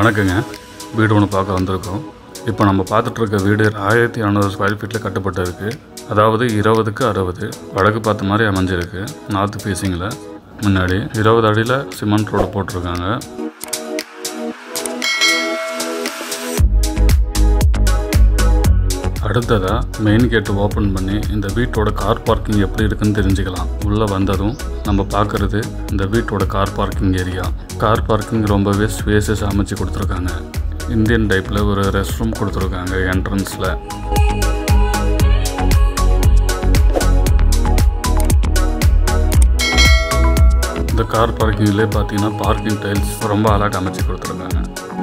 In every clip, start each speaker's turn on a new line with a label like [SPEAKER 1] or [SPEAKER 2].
[SPEAKER 1] வணக்கங்க வீடு ஒன்று பார்க்க வந்திருக்கோம் இப்போ நம்ம பார்த்துட்டு இருக்க வீடு ஆயிரத்தி இரநூறு ஸ்கொயர் ஃபீட்டில் கட்டப்பட்டிருக்கு அதாவது இருபதுக்கு அறுபது வடக்கு பார்த்த மாதிரி அமைஞ்சிருக்கு நார்த் ஃபேஸிங்கில் முன்னாடி இருபது அடியில் சிமெண்ட் ரோடு போட்டிருக்காங்க அடுத்ததாக மெயின் கேட் ஓப்பன் பண்ணி இந்த வீட்டோட கார் பார்க்கிங் எப்படி இருக்குன்னு தெரிஞ்சுக்கலாம் உள்ளே வந்ததும் நம்ம பார்க்குறது இந்த வீட்டோட car parking area car parking ரொம்பவே ஸ்பேசஸ் அமைச்சு கொடுத்துருக்காங்க இந்தியன் டைப்பில் ஒரு ரெஸ்ட் ரூம் கொடுத்துருக்காங்க என்ட்ரன்ஸில் இந்த கார் பார்க்கிங்லேயே பார்த்தீங்கன்னா பார்க்கிங் டைல்ஸ் ரொம்ப அழகாக அமைச்சு கொடுத்துருக்காங்க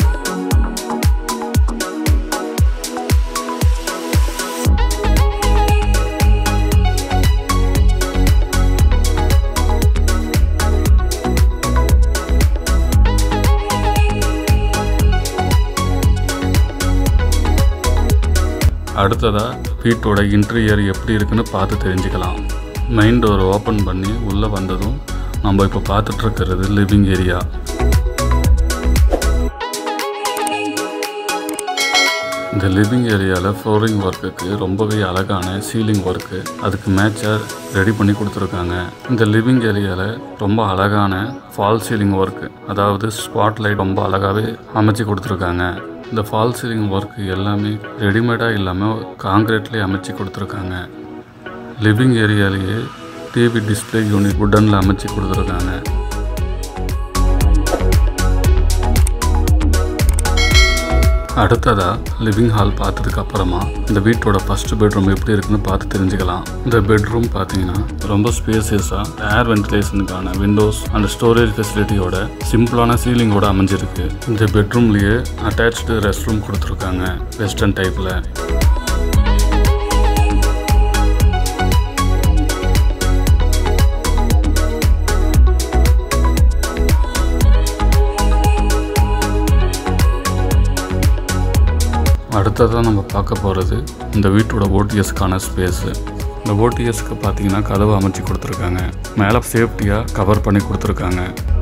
[SPEAKER 1] அடுத்ததாக வீட்டோட இன்டீரியர் எப்படி இருக்குன்னு பார்த்து தெரிஞ்சுக்கலாம் மெயின் டோர் ஓப்பன் பண்ணி உள்ளே வந்ததும் நம்ம இப்போ பார்த்துட்டு இருக்கிறது லிவிங் ஏரியா இந்த லிவிங் ஏரியாவில் ஃப்ளோரிங் ஒர்க்குக்கு ரொம்பவே அழகான சீலிங் ஒர்க்கு அதுக்கு மேட்சாக ரெடி பண்ணி கொடுத்துருக்காங்க இந்த லிவிங் ஏரியாவில் ரொம்ப அழகான ஃபால் சீலிங் ஒர்க்கு அதாவது ஸ்பாட் லைட் ரொம்ப அழகாகவே அமைச்சு கொடுத்துருக்காங்க இந்த ஃபால் சீலிங் ஒர்க் எல்லாமே ரெடிமேடாக இல்லாமல் காங்கிரீட்லேயே அமைச்சு கொடுத்துருக்காங்க லிவிங் ஏரியாலேயே டிவி டிஸ்பிளே யூனிட் உடனில் அமைச்சு கொடுத்துருக்காங்க அடுத்ததாக லிவிங் ஹால் பார்த்ததுக்கு அப்புறமா இந்த வீட்டோட ஃபர்ஸ்ட் பெட்ரூம் எப்படி இருக்குன்னு பார்த்து தெரிஞ்சுக்கலாம் இந்த பெட்ரூம் பார்த்தீங்கன்னா ரொம்ப ஸ்பேசியஸாக ஏர் வென்டிலேஷனுக்கான விண்டோஸ் அண்ட் ஸ்டோரேஜ் ஃபெசிலிட்டியோட சிம்பிளான சீலிங்கோட அமைஞ்சிருக்கு இந்த பெட்ரூம்லேயே அட்டாச்சு ரெஸ்ட் ரூம் கொடுத்துருக்காங்க வெஸ்டர்ன் டைப்பில் அடுத்ததாக நம்ம பார்க்க போகிறது இந்த வீட்டோட ஓடிஎஸ்க்கான ஸ்பேஸு இந்த ஓடிஎஸ்க்கு பார்த்தீங்கன்னா கதவு அமைச்சு கொடுத்துருக்காங்க மேலே சேஃப்டியாக கவர் பண்ணி கொடுத்துருக்காங்க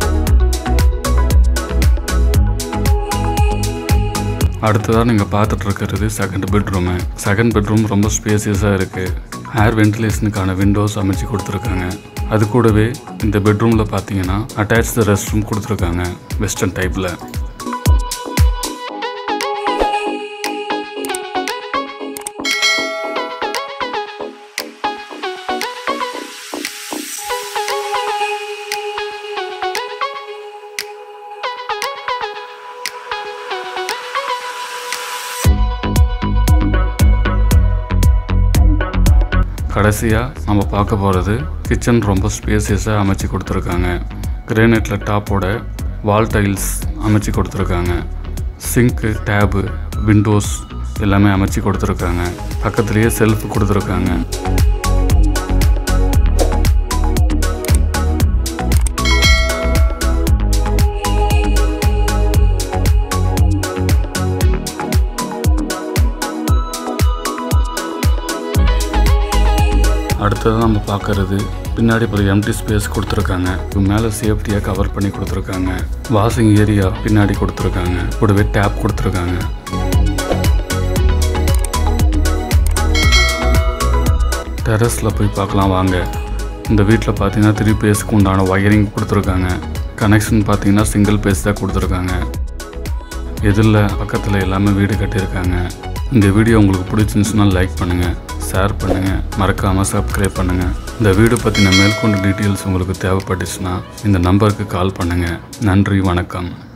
[SPEAKER 1] அடுத்ததாக நீங்கள் பார்த்துட்டு இருக்கிறது செகண்ட் பெட்ரூமு செகண்ட் பெட்ரூம் ரொம்ப ஸ்பேசியஸாக இருக்குது ஏர் வென்டிலேஷனுக்கான விண்டோஸ் அமைச்சு கொடுத்துருக்காங்க அது கூடவே இந்த பெட்ரூமில் பார்த்தீங்கன்னா அட்டாச் ரெஸ்ட் ரூம் கொடுத்துருக்காங்க வெஸ்டர்ன் டைப்பில் கடைசியாக நம்ம பார்க்க போகிறது கிச்சன் ரொம்ப ஸ்பேசியஸாக அமைச்சு கொடுத்துருக்காங்க கிரேனைட்டில் டாப்போட வால் டைல்ஸ் அமைச்சு கொடுத்துருக்காங்க சிங்க்கு டேபு விண்டோஸ் எல்லாமே அமைச்சு கொடுத்துருக்காங்க பக்கத்துலேயே செல்ஃப் கொடுத்துருக்காங்க அடுத்தது நம்ம பார்க்கறது பின்னாடி ஒரு எம்டி ஸ்பேஸ் கொடுத்துருக்காங்க மேலே சேஃப்டியாக கவர் பண்ணி கொடுத்துருக்காங்க வாஷிங் ஏரியா பின்னாடி கொடுத்துருக்காங்க கூடவே டேப் கொடுத்துருக்காங்க டெரஸில் போய் பார்க்கலாம் வாங்க இந்த வீட்டில் பார்த்தீங்கன்னா த்ரீ பேஸ்க்கு உண்டான ஒயரிங் கொடுத்துருக்காங்க கனெக்ஷன் பார்த்தீங்கன்னா சிங்கிள் பேஸ் தான் கொடுத்துருக்காங்க எதிரில் பக்கத்தில் எல்லாமே வீடு கட்டியிருக்காங்க இந்த வீடியோ உங்களுக்கு பிடிச்சிருந்துச்சுன்னா லைக் பண்ணுங்கள் ஷேர் பண்ணுங்கள் மறக்காமல் சப்ஸ்கிரைப் பண்ணுங்கள் இந்த வீடு பற்றின மேற்கொண்டு டீட்டெயில்ஸ் உங்களுக்கு தேவைப்பட்டுச்சுன்னா இந்த நம்பருக்கு கால் பண்ணுங்கள் நன்றி வணக்கம்